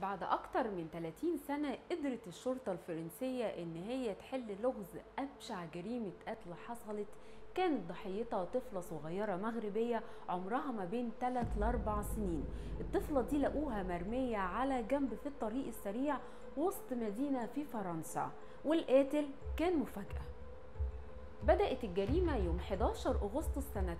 بعد أكتر من 30 سنة قدرت الشرطة الفرنسية إن هي تحل لغز أبشع جريمة قتل حصلت كانت ضحيتها طفلة صغيرة مغربية عمرها ما بين 3 ل 4 سنين الطفلة دي لقوها مرمية على جنب في الطريق السريع وسط مدينة في فرنسا والقاتل كان مفاجأة بدأت الجريمة يوم 11 أغسطس سنة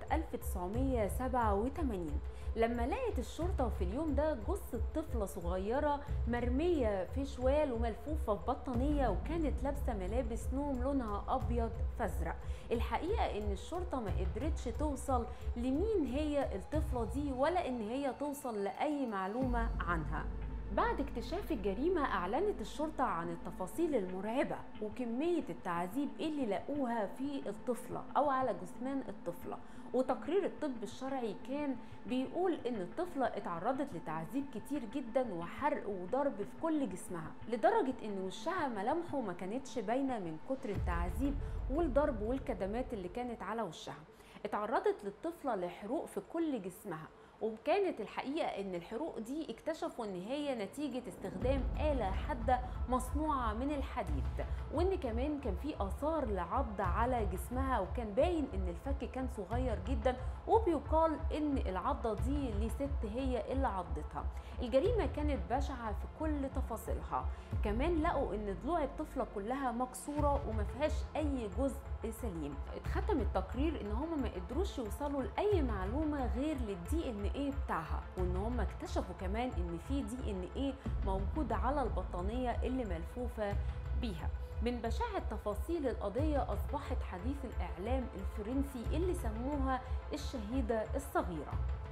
1987 لما لقت الشرطة في اليوم ده جثة طفلة صغيرة مرمية في شوال وملفوفة في بطانية وكانت لابسة ملابس نوم لونها أبيض فازرق الحقيقة إن الشرطة ما قدرتش توصل لمين هي الطفلة دي ولا إن هي توصل لأي معلومة عنها بعد اكتشاف الجريمة أعلنت الشرطة عن التفاصيل المرعبة وكمية التعذيب اللي لقوها في الطفلة أو على جثمان الطفلة وتقرير الطب الشرعي كان بيقول إن الطفلة اتعرضت لتعذيب كتير جدا وحرق وضرب في كل جسمها لدرجة إن وشها ملامحه ما كانتش باينة من كتر التعذيب والضرب والكدمات اللي كانت على وشها اتعرضت للطفلة لحروق في كل جسمها وكانت الحقيقة ان الحروق دي اكتشفوا ان هي نتيجة استخدام آلة حادة مصنوعة من الحديد وان كمان كان في اثار لعض على جسمها وكان باين ان الفك كان صغير جدا وبيقال ان العضة دي لست هي اللي عضتها الجريمة كانت بشعة في كل تفاصيلها كمان لقوا ان ضلوع الطفلة كلها مكسورة وما فيهاش اي جزء سليم اتختم التقرير ان هم ما قدروش يوصلوا لاي معلومه غير للدي ان ايه بتاعها وان هم اكتشفوا كمان ان في دي ان ايه موجود على البطانيه اللي ملفوفه بيها من بشاعة تفاصيل القضية أصبحت حديث الإعلام الفرنسي اللي سموها الشهيدة الصغيرة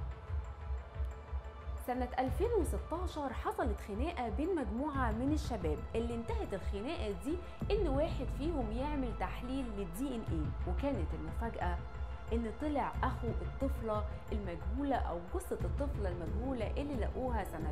سنة 2016 حصلت خناقة بين مجموعة من الشباب اللي انتهت الخناقة دي ان واحد فيهم يعمل تحليل للدي ان ايه وكانت المفاجأة ان طلع اخو الطفلة المجهولة او جثة الطفلة المجهولة اللي لقوها سنة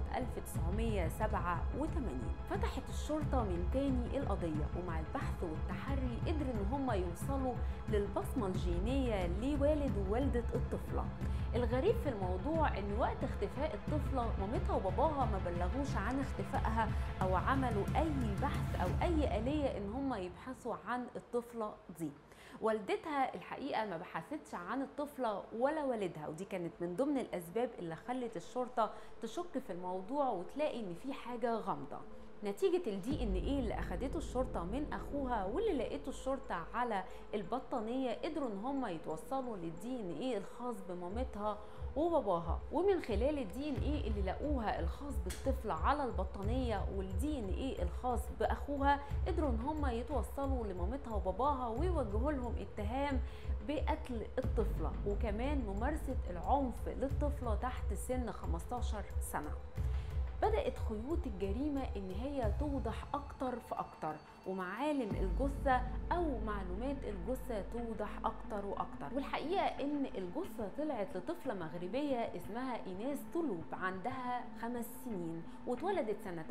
1987 فتحت الشرطة من تاني القضية ومع البحث والتحري قدروا ان هم يوصلوا للبصمة الجينية لوالد ووالدة الطفلة الغريب في الموضوع ان وقت اختفاء الطفلة مامتها وباباها ما بلغوش عن اختفائها او عملوا اي بحث او اي آلية ان هم يبحثوا عن الطفلة دي والدتها الحقيقه ما بحثتش عن الطفله ولا والدها ودي كانت من ضمن الاسباب اللي خلت الشرطه تشك في الموضوع وتلاقي ان في حاجه غامضه نتيجة الدي ان ايه اللي اخدته الشرطة من اخوها واللي لقيته الشرطة على البطانية قدروا ان هم يتوصلوا للدي ان ايه الخاص بمامتها وباباها ومن خلال الدي ان ايه اللي لقوها الخاص بالطفلة على البطانية والدي ان ايه الخاص باخوها قدروا ان هم يتوصلوا لمامتها وباباها ويوجهوا لهم اتهام بقتل الطفلة وكمان ممارسة العنف للطفلة تحت سن 15 سنة بدأت خيوط الجريمة إن هي توضح أكتر فأكتر ومعالم الجثة أو معلومات الجثة توضح أكتر وأكتر والحقيقة إن الجثة طلعت لطفلة مغربية اسمها إيناس طلوب عندها خمس سنين واتولدت سنة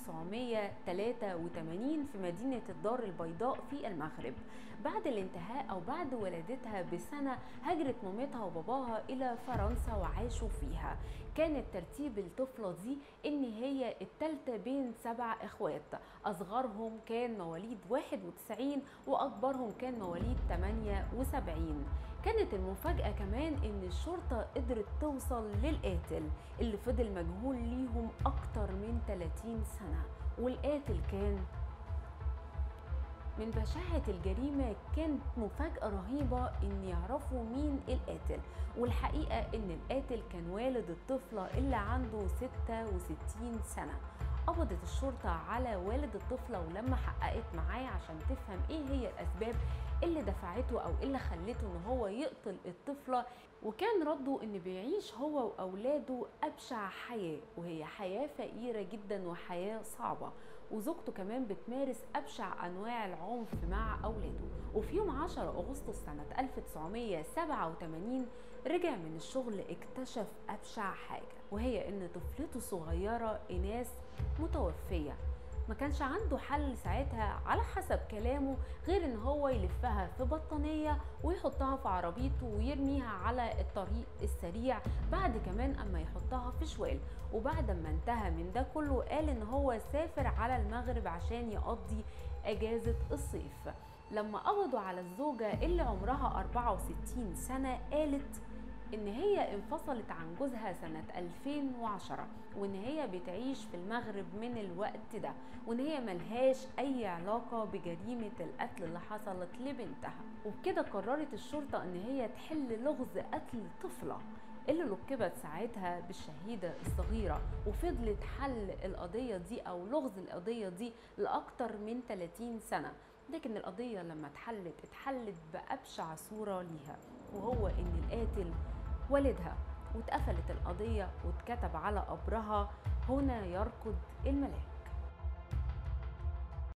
1983 في مدينة الدار البيضاء في المغرب بعد الانتهاء أو بعد ولادتها بسنة هاجرت مامتها وباباها إلى فرنسا وعاشوا فيها كانت ترتيب الطفلة دي إن هي التالتة بين سبع إخوات أصغرهم كان مواليد 91 وأكبرهم كان مواليد 78 كانت المفاجأة كمان إن الشرطة قدرت توصل للقاتل اللي فضل مجهول ليهم أكتر من 30 سنة والقاتل كان من بشاعة الجريمة كانت مفاجأة رهيبة إن يعرفوا مين القاتل والحقيقة إن القاتل كان والد الطفلة اللي عنده 66 سنة قبضت الشرطة على والد الطفلة ولما حققت معاه عشان تفهم ايه هي الاسباب اللي دفعته او اللي خلته ان هو يقتل الطفلة وكان رده ان بيعيش هو واولاده ابشع حياة وهي حياة فقيرة جدا وحياة صعبة وزوجته كمان بتمارس ابشع انواع العنف مع اولاده وفي يوم 10 اغسطس سنة 1987 رجع من الشغل اكتشف ابشع حاجة وهي ان طفلته الصغيرة ايناس متوفية ما كانش عنده حل ساعتها على حسب كلامه غير ان هو يلفها في بطانية ويحطها في عربيته ويرميها على الطريق السريع بعد كمان اما يحطها في شوال وبعد ما انتهى من ده كله قال ان هو سافر على المغرب عشان يقضي اجازة الصيف لما قبضوا على الزوجة اللي عمرها 64 سنة قالت ان هي انفصلت عن جوزها سنة 2010 وان هي بتعيش في المغرب من الوقت ده وان هي ملهاش اي علاقة بجريمة القتل اللي حصلت لبنتها وبكده قررت الشرطة ان هي تحل لغز قتل طفلة اللي لقبت ساعتها بالشهيدة الصغيرة وفضلت حل القضية دي أو لغز القضية دي لأكتر من 30 سنة لكن القضية لما اتحلت اتحلت بأبشع صورة ليها وهو إن القاتل والدها واتقفلت القضية واتكتب على قبرها هنا يركض الملاك